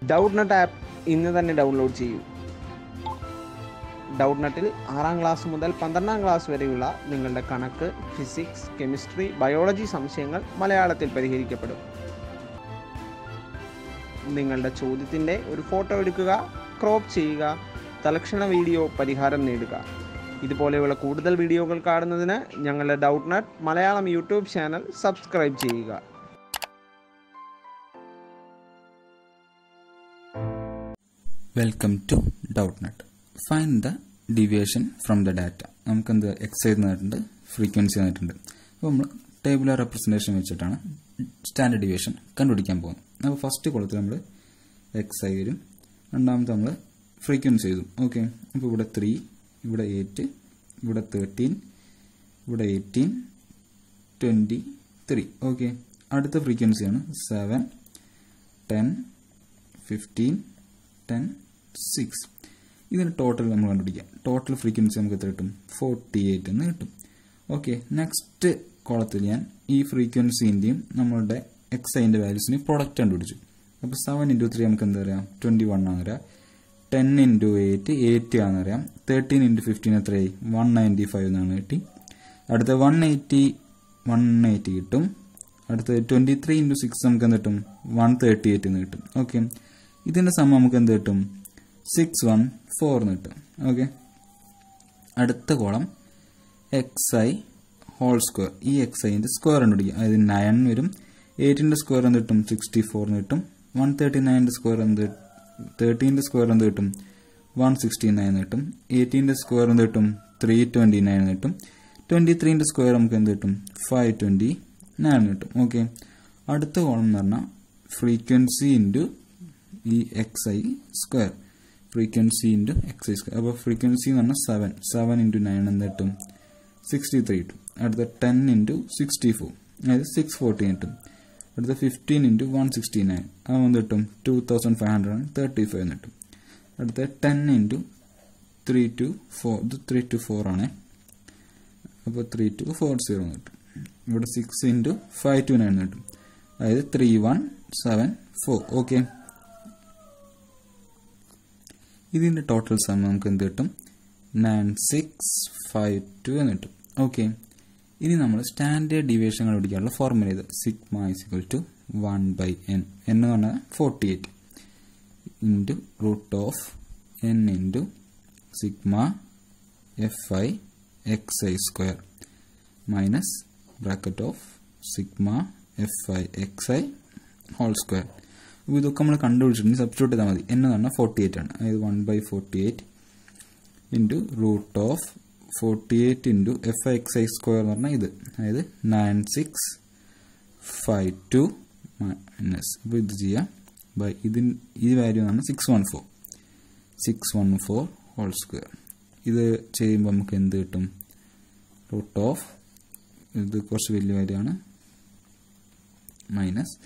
doubt നട്ട് app ഇന്ന് തന്നെ download ചെയ്യൂ ഡൗട്ട് നട്ടിൽ ആറാം ക്ലാസ് മുതൽ പന്ത്രണ്ടാം ക്ലാസ് വരെയുള്ള നിങ്ങളുടെ കണക്ക് ഫിസിക്സ് കെമിസ്ട്രി ബയോളജി സംശയങ്ങൾ മലയാളത്തിൽ പരിഹരിക്കപ്പെടും നിങ്ങളുടെ ചോദ്യത്തിൻ്റെ ഒരു ഫോട്ടോ എടുക്കുക ക്രോപ്പ് ചെയ്യുക തലക്ഷണ വീഡിയോ പരിഹാരം നേടുക ഇതുപോലെയുള്ള കൂടുതൽ വീഡിയോകൾ കാണുന്നതിന് ഞങ്ങളുടെ Doubtnut Malayalam YouTube channel subscribe ചെയ്യുക welcome to Doubtnut find the deviation from the data നമുക്ക് എന്ത് എക്സൈസ് തന്നിട്ടുണ്ട് ഫ്രീക്വൻസി തന്നിട്ടുണ്ട് അപ്പോൾ നമ്മൾ ടേബിളർ റെപ്രസെൻറ്റേഷൻ വെച്ചിട്ടാണ് സ്റ്റാൻഡേർഡ് ഡീവിയേഷൻ കണ്ടുപിടിക്കാൻ പോകുന്നത് അപ്പോൾ ഫസ്റ്റ് കോളത്തിൽ നമ്മൾ എക്സ് ഐ വരും രണ്ടാമത്തെ നമ്മൾ ഫ്രീക്വൻസി എഴുതും ഓക്കെ അപ്പോൾ ഇവിടെ ത്രീ ഇവിടെ എയ്റ്റ് ഇവിടെ തേർട്ടീൻ ഇവിടെ എയ്റ്റീൻ ട്വൻറ്റി ത്രീ ഓക്കെ അടുത്ത ഫ്രീക്വൻസിയാണ് seven ten fifteen ten six ഇതിന് ടോട്ടൽ നമ്മൾ കണ്ടുപിടിക്കാം ടോട്ടൽ ഫ്രീക്വൻസി നമുക്ക് എത്ര കിട്ടും ഫോർട്ടി എയ്റ്റ് എന്ന് കിട്ടും ഓക്കെ നെക്സ്റ്റ് കോളത്തിൽ ഞാൻ ഈ ഫ്രീക്വൻസിൻ്റെയും നമ്മളുടെ എക്സ് ഐൻ്റെ വാല്യൂസിന് പ്രൊഡക്റ്റ് കണ്ടുപിടിച്ചു അപ്പോൾ സെവൻ ഇൻറ്റു ത്രീ നമുക്ക് എന്താ പറയാം ട്വൻറ്റി വൺ ആണെന്ന് പറയാം ടെൻ ഇൻറ്റു എയ്റ്റ് എയ്റ്റി ആണെന്ന് പറയാം തേർട്ടീൻ ഇൻറ്റു ഫിഫ്റ്റീൻ എത്രയായി വൺ നയൻറ്റി ഫൈവ് എന്നാണ് കിട്ടി അടുത്ത വൺ എയ്റ്റി വൺ എയ്റ്റി കിട്ടും അടുത്ത ട്വൻറ്റി ത്രീ ഇൻറ്റു സിക്സ് നമുക്ക് എന്ത് കിട്ടും വൺ തേർട്ടി എയ്റ്റ് എന്ന് കിട്ടും ഓക്കെ ഇതിൻ്റെ സമയം നമുക്ക് എന്ത് കിട്ടും സിക്സ് വൺ ഫോർ എന്ന് കിട്ടും ഓക്കെ അടുത്ത column x i whole square ഈ എക്സ് ഐൻ്റെ സ്ക്വയർ കണ്ടുപിടിക്കുക അതായത് നയൻ വരും എയ്റ്റിൻ്റെ സ്ക്വയർ എന്ത് കിട്ടും സിക്സ്റ്റി ഫോറിന് കിട്ടും വൺ തേർട്ടി നയൻ്റെ സ്ക്വയർ എന്ത് തേർട്ടീൻ്റെ സ്ക്വയർ എന്ത് കിട്ടും വൺ സിക്സ്റ്റി നയൻ കിട്ടും എയ്റ്റീൻ്റെ സ്ക്വയർ എന്ത് കിട്ടും ത്രീ ട്വൻറ്റി നയൻ കിട്ടും ട്വൻറ്റി ത്രീൻ്റെ സ്ക്വയർ നമുക്ക് എന്ത് കിട്ടും ഫൈവ് ട്വൻറ്റി നയൻ കിട്ടും ഓക്കെ അടുത്ത കോളം എന്ന് പറഞ്ഞാൽ ഫ്രീക്വൻസി ഇൻറ്റു ഈ x i square frequency into x i square അപ്പോൾ ഫ്രീക്വൻസി എന്ന് പറഞ്ഞാൽ സെവൻ സെവൻ ഇൻറ്റു നയൻ എന്ത് കിട്ടും സിക്സ്റ്റി ത്രീ കിട്ടും അടുത്ത ടെൻ ഇൻറ്റു സിക്സ്റ്റി ഫോർ അതായത് സിക്സ് ഫോർട്ടീൻ കിട്ടും അടുത്ത fifteen into one sixty nine അത് വന്ന് കിട്ടും two thousand five hundred and thirty five എന്ന് കിട്ടും അടുത്ത ten into three two four ഇത് ത്രീ ടു ഫോർ ആണ് അപ്പോൾ ത്രീ ടു ഫോർ സീറോ എന്ന് കിട്ടും ഇവിടെ six into five two nine കിട്ടും അതായത് three one seven four okay ഇതിൻ്റെ ടോട്ടൽ സം നമുക്ക് എന്ത് കിട്ടും നയൻ സിക്സ് ഫൈവ് ടു എന്ന് കിട്ടും ഓക്കെ ഇനി നമ്മൾ സ്റ്റാൻഡേർഡ് ഡീവിയേഷൻ കണ്ടുപിടിക്കാനുള്ള ഫോർമുല ഇത് sigma is equal to one by n n എന്ന് പറഞ്ഞാൽ forty eight into root of n into sigma f i x i square minus bracket of sigma f i x i whole square അപ്പോൾ ഇതൊക്കെ നമ്മൾ കണ്ടുപിടിച്ചിട്ടുണ്ട് substitute ചെയ്താൽ മതി എന്ന് പറഞ്ഞാൽ forty eight ആണ് അതായത് one by forty eight into root of forty eight into f x i square എന്ന് പറഞ്ഞാൽ ഇത് അതായത് nine six five two minus അപ്പോൾ ഇത് ചെയ്യാം ബൈ ഇതിൻ ഈ വാല്യൂ എന്ന് പറഞ്ഞാൽ six one four six one four whole square ഇത് ചെയ്യുമ്പോൾ നമുക്ക് എന്ത് കിട്ടും റൂട്ട് ഓഫ് ഇത് കുറച്ച് വലിയ കാര്യമാണ് മൈനസ്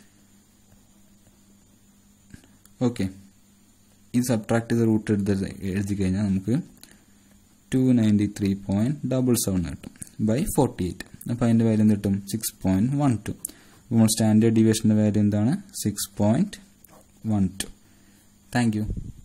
ഓക്കെ ഇത് സബ്ട്രാക്ട് ചെയ്ത് റൂട്ട് എടുത്ത് എഴുതി കഴിഞ്ഞാൽ നമുക്ക് two ninety three point double seven കിട്ടും ബൈ ഫോർട്ടി എയ്റ്റ് അപ്പോൾ അതിൻ്റെ വാല്യൂ എന്ത് കിട്ടും സിക്സ് പോയിൻറ്റ് വൺ ടു നമ്മൾ സ്റ്റാൻഡേർഡ് ഡിവിഷൻ്റെ വാല്യൂ എന്താണ് six point one two thank U